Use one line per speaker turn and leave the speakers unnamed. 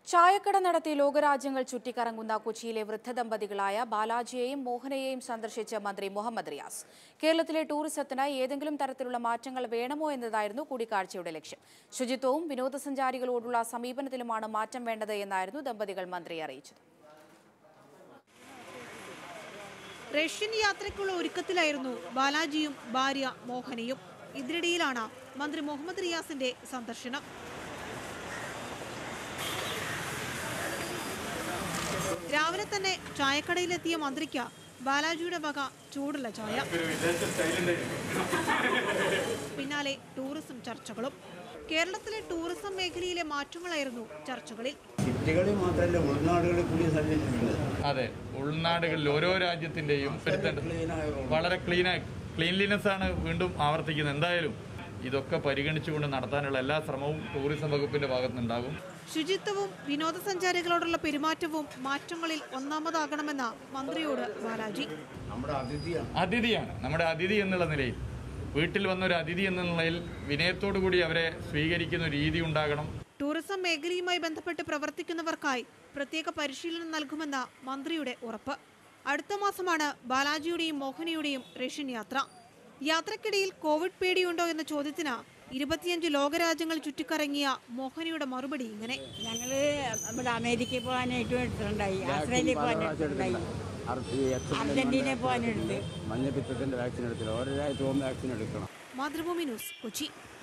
ചായക്കട നടത്തി ലോകരാജ്യങ്ങൾ ചുറ്റിക്കറങ്ങുന്ന കൊച്ചിയിലെ വൃദ്ധദമ്പതികളായ ബാലാജിയെയും മോഹനയെയും സന്ദർശിച്ച മന്ത്രി മുഹമ്മദ് റിയാസ് കേരളത്തിലെ ടൂറിസത്തിനായി ഏതെങ്കിലും തരത്തിലുള്ള മാറ്റങ്ങൾ വേണമോ എന്നതായിരുന്നു കൂടിക്കാഴ്ചയുടെ ലക്ഷ്യം ശുചിത്വവും വിനോദസഞ്ചാരികളോടുള്ള സമീപനത്തിലുമാണ് മാറ്റം വേണ്ടത് എന്നായിരുന്നു ദമ്പതികൾ മന്ത്രിയെ അറിയിച്ചത്
റഷ്യൻ യാത്രയ്ക്കുള്ള ഒരുക്കത്തിലായിരുന്നു ബാലാജിയും ഭാര്യ മോഹനയും ഇതിനിടയിലാണ് മന്ത്രി മുഹമ്മദ് റിയാസിന്റെ സന്ദർശനം രാവിലെ തന്നെ ചായക്കടയിലെത്തിയ മന്ത്രിക്ക് ബാലാജിയുടെ വക ചൂടുള്ള ചായ പിന്നാലെ ടൂറിസം ചർച്ചകളും കേരളത്തിലെ ടൂറിസം മേഖലയിലെ മാറ്റങ്ങളായിരുന്നു ചർച്ചകളിൽ
സിറ്റികളിൽ മാത്രമല്ല ഉൾനാടുകളിൽ കൂടി സഞ്ചരിച്ചിട്ടുണ്ട്
അതെ ഉൾനാടുകളിൽ ഓരോ രാജ്യത്തിന്റെയും വരുത്തേണ്ടത്
ക്ലീനായ റോഡ്
വളരെ ക്ലീനായി ക്ലീൻലിനെസ് ആണ് വീണ്ടും ആവർത്തിക്കുന്നത് എന്തായാലും ഇതൊക്കെ പരിഗണിച്ചുകൊണ്ട് നടത്താനുള്ള എല്ലാ ശ്രമവും ടൂറിസം വകുപ്പിന്റെ ഭാഗത്തുനിന്നുണ്ടാകും
ശുചിത്വവും വിനോദസഞ്ചാരികളോടുള്ള പെരുമാറ്റവും മാറ്റങ്ങളിൽ ഒന്നാമതാകണമെന്ന മന്ത്രിയോട് ബാലാജി
നമ്മുടെ അതിഥിയാണ്
അതിഥിയാണ് നമ്മുടെ അതിഥി എന്നുള്ള നിലയിൽ വീട്ടിൽ വന്ന ഒരു അതിഥി എന്ന നിലയിൽ വിനയത്തോടു കൂടി അവരെ സ്വീകരിക്കുന്ന ഒരു രീതി ഉണ്ടാകണം
ടൂറിസം മേഖലയുമായി ബന്ധപ്പെട്ട് പ്രവർത്തിക്കുന്നവർക്കായി പ്രത്യേക പരിശീലനം നൽകുമെന്ന മന്ത്രിയുടെ ഉറപ്പ് അടുത്ത മാസമാണ് ബാലാജിയുടെയും മോഹനയുടെയും റഷ്യൻ യാത്ര യാത്രക്കിടയിൽ കോവിഡ് പേടിയുണ്ടോ എന്ന ചോദ്യത്തിന് ഇരുപത്തിയഞ്ച് ലോകരാജ്യങ്ങൾ ചുറ്റിക്കറങ്ങിയ മോഹനയുടെ മറുപടി ഇങ്ങനെ
ഞങ്ങള് ഇവിടെ അമേരിക്കയിൽ പോകാനായിട്ട് എടുത്തിട്ടുണ്ടായി ആസ്ട്രേലിയ പോകാൻ എടുത്തിട്ടുണ്ടായി അർജന്റീനയിൽ പോകാനെടുത്ത്
മഞ്ഞപ്പിത്തത്തിന്റെ വാക്സിൻ എടുത്തില്ല ഓരോ രാജ്യത്ത് പോകുമ്പോൾ വാക്സിൻ എടുക്കണം
മാതൃഭൂമി ന്യൂസ് കൊച്ചി